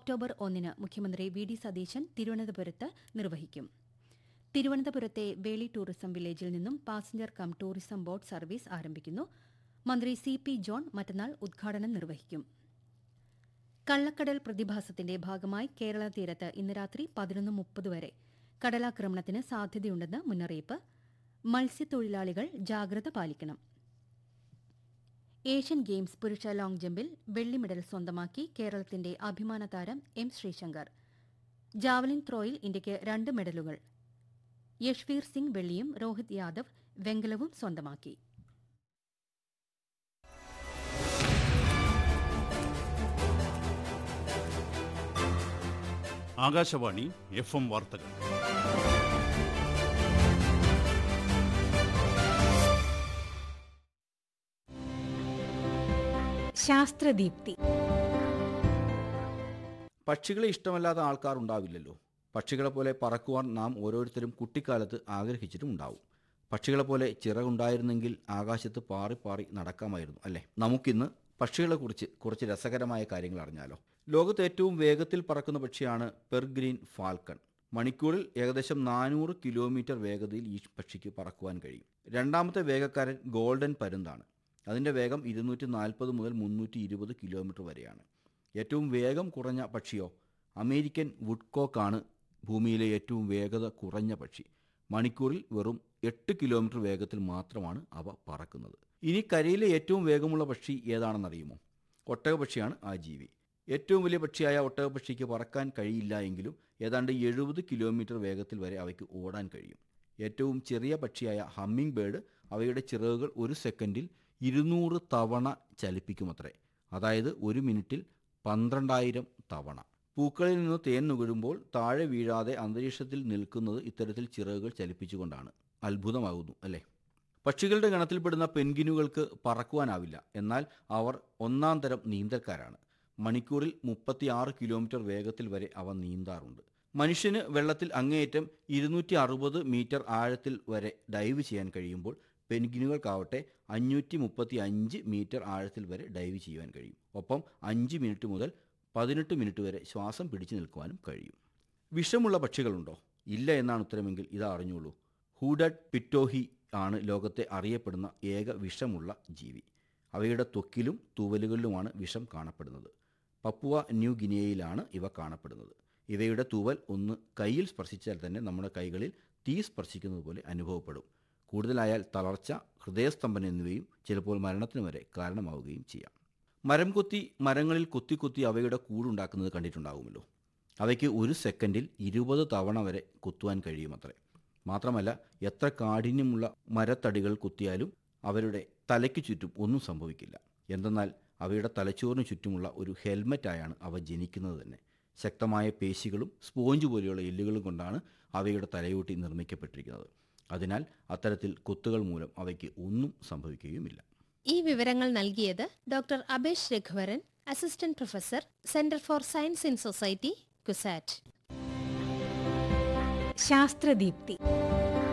October ഒന്നിന് മുഖ്യമന്ത്രി V D Satheesan തിരുവനന്തപുരത്ത് നിർവഹിക്കും തിരുവനന്തപുരത്തെ വേളി ടൂറിസം വില്ലേജിൽ നിന്നും passenger cum tourism boat service ആരംഭിക്കുന്നു മന്ത്രി സി പി ജോൺ മറ്റന്നാൾ ഉദ്ഘാടനം നിർവഹിക്കും കള്ളക്കടൽ പ്രതിഭാസത്തിന്റെ ഭാഗമായി കേരള തീരത്ത് ഇന്ന് രാത്രി പതിനൊന്ന് മുപ്പത് വരെ കടലാക്രമണത്തിന് സാധ്യതയുണ്ടെന്ന് മുന്നറിയിപ്പ് മത്സ്യത്തൊഴിലാളികൾ ജാഗ്രത പാലിക്കണം ഏഷ്യൻ ഗെയിംസ് പുരുഷ ലോങ് ജമ്പിൽ വെള്ളി മെഡൽ സ്വന്തമാക്കി കേരളത്തിന്റെ അഭിമാന താരം എം ശ്രീശങ്കർ ജാവലിൻ ത്രോയിൽ ഇന്ത്യയ്ക്ക് രണ്ട് മെഡലുകൾ യശ്വീർ സിംഗ് വെള്ളിയും രോഹിത് യാദവ് വെങ്കലവും സ്വന്തമാക്കി ആകാശവാണി എഫ് എം വാർത്തകൾ ശാസ്ത്രദീപ്തി പക്ഷികളെ ഇഷ്ടമല്ലാത്ത ആൾക്കാർ ഉണ്ടാവില്ലല്ലോ പക്ഷികളെ പോലെ പറക്കുവാൻ നാം ഓരോരുത്തരും കുട്ടിക്കാലത്ത് ആഗ്രഹിച്ചിട്ടും ഉണ്ടാവും പക്ഷികളെ പോലെ ചിറകുണ്ടായിരുന്നെങ്കിൽ ആകാശത്ത് പാറി പാറി നടക്കാമായിരുന്നു അല്ലേ നമുക്കിന്ന് പക്ഷികളെക്കുറിച്ച് കുറച്ച് രസകരമായ കാര്യങ്ങൾ അറിഞ്ഞാലോ ലോകത്ത് ഏറ്റവും വേഗത്തിൽ പറക്കുന്ന പക്ഷിയാണ് പെർഗ്രീൻ ഫാൽക്കൺ മണിക്കൂറിൽ ഏകദേശം നാനൂറ് കിലോമീറ്റർ വേഗതയിൽ ഈ പക്ഷിക്ക് പറക്കുവാൻ കഴിയും രണ്ടാമത്തെ വേഗക്കാരൻ ഗോൾഡൻ പരുന്താണ് അതിൻ്റെ വേഗം ഇരുന്നൂറ്റി നാൽപ്പത് മുതൽ മുന്നൂറ്റി ഇരുപത് കിലോമീറ്റർ വരെയാണ് ഏറ്റവും വേഗം കുറഞ്ഞ പക്ഷിയോ അമേരിക്കൻ വുഡ്കോക്കാണ് ഭൂമിയിലെ ഏറ്റവും വേഗത കുറഞ്ഞ പക്ഷി മണിക്കൂറിൽ വെറും എട്ട് കിലോമീറ്റർ വേഗത്തിൽ മാത്രമാണ് അവ പറക്കുന്നത് ഇനി കരയിലെ ഏറ്റവും വേഗമുള്ള പക്ഷി ഏതാണെന്നറിയുമോ ഒട്ടകപക്ഷിയാണ് ആ ജീവി ഏറ്റവും വലിയ പക്ഷിയായ ഒട്ടകപക്ഷിക്ക് പറക്കാൻ കഴിയില്ല എങ്കിലും ഏതാണ്ട് എഴുപത് കിലോമീറ്റർ വേഗത്തിൽ വരെ അവയ്ക്ക് ഓടാൻ കഴിയും ഏറ്റവും ചെറിയ പക്ഷിയായ ഹമ്മിങ് ബേർഡ് അവയുടെ ചിറകുകൾ ഒരു സെക്കൻഡിൽ ഇരുന്നൂറ് തവണ ചലിപ്പിക്കുമത്രേ അതായത് ഒരു മിനിറ്റിൽ പന്ത്രണ്ടായിരം തവണ പൂക്കളിൽ നിന്ന് തേൻ നുകരുമ്പോൾ താഴെ വീഴാതെ അന്തരീക്ഷത്തിൽ നിൽക്കുന്നത് ഇത്തരത്തിൽ ചിറകുകൾ ചലിപ്പിച്ചുകൊണ്ടാണ് അത്ഭുതമാകുന്നു അല്ലേ പക്ഷികളുടെ ഗണത്തിൽപ്പെടുന്ന പെൻഗിനുകൾക്ക് പറക്കുവാനാവില്ല എന്നാൽ അവർ ഒന്നാം തരം നീന്തൽക്കാരാണ് മണിക്കൂറിൽ മുപ്പത്തിയാറ് കിലോമീറ്റർ വേഗത്തിൽ വരെ അവ നീന്താറുണ്ട് മനുഷ്യന് വെള്ളത്തിൽ അങ്ങേയറ്റം ഇരുന്നൂറ്റി അറുപത് മീറ്റർ ആഴത്തിൽ വരെ ഡൈവ് ചെയ്യാൻ കഴിയുമ്പോൾ പെൻഗിനുകൾക്കാവട്ടെ അഞ്ഞൂറ്റി മുപ്പത്തി അഞ്ച് മീറ്റർ ആഴത്തിൽ വരെ ഡൈവ് ചെയ്യുവാൻ കഴിയും ഒപ്പം അഞ്ച് മിനിറ്റ് മുതൽ പതിനെട്ട് മിനിറ്റ് വരെ ശ്വാസം പിടിച്ചു നിൽക്കുവാനും കഴിയും വിഷമുള്ള പക്ഷികളുണ്ടോ ഇല്ല എന്നാണ് ഉത്തരമെങ്കിൽ ഇതാ അറിഞ്ഞോളൂ ഹൂഡഡ് പിറ്റോഹി ആണ് ലോകത്തെ അറിയപ്പെടുന്ന ഏക വിഷമുള്ള ജീവി അവയുടെ ത്വക്കിലും തൂവലുകളിലുമാണ് വിഷം കാണപ്പെടുന്നത് പപ്പുവ ന്യൂ ഗിനിയയിലാണ് ഇവ കാണപ്പെടുന്നത് ഇവയുടെ തൂവൽ ഒന്ന് കയ്യിൽ സ്പർശിച്ചാൽ തന്നെ നമ്മുടെ കൈകളിൽ തീ സ്പർശിക്കുന്നത് പോലെ അനുഭവപ്പെടും കൂടുതലായാൽ തളർച്ച ഹൃദയസ്തംഭനം എന്നിവയും ചിലപ്പോൾ മരണത്തിന് വരെ കാരണമാവുകയും ചെയ്യാം മരം കൊത്തി മരങ്ങളിൽ കൊത്തി കൊത്തി അവയുടെ കൂടുണ്ടാക്കുന്നത് കണ്ടിട്ടുണ്ടാകുമല്ലോ അവയ്ക്ക് ഒരു സെക്കൻഡിൽ ഇരുപത് തവണ വരെ കുത്തുവാൻ കഴിയുമത്രേ മാത്രമല്ല എത്ര കാഠിന്യമുള്ള മരത്തടികൾ കുത്തിയാലും അവരുടെ തലയ്ക്ക് ചുറ്റും ഒന്നും സംഭവിക്കില്ല എന്തെന്നാൽ അവയുടെ തലച്ചോറിന് ചുറ്റുമുള്ള ഒരു ഹെൽമറ്റായാണ് അവ ജനിക്കുന്നത് തന്നെ ശക്തമായ പേശികളും സ്പോഞ്ച് പോലെയുള്ള എല്ലുകളും കൊണ്ടാണ് അവയുടെ തലയൂട്ടി നിർമ്മിക്കപ്പെട്ടിരിക്കുന്നത് അതിനാൽ അത്തരത്തിൽ കുത്തുകൾ മൂലം അവയ്ക്ക് ഒന്നും സംഭവിക്കുകയുമില്ല ഈ വിവരങ്ങൾ നൽകിയത് doctor Abhesh Raghuvaran assistant professor centre for science in society CUSAT ശാസ്ത്രദീപ്തി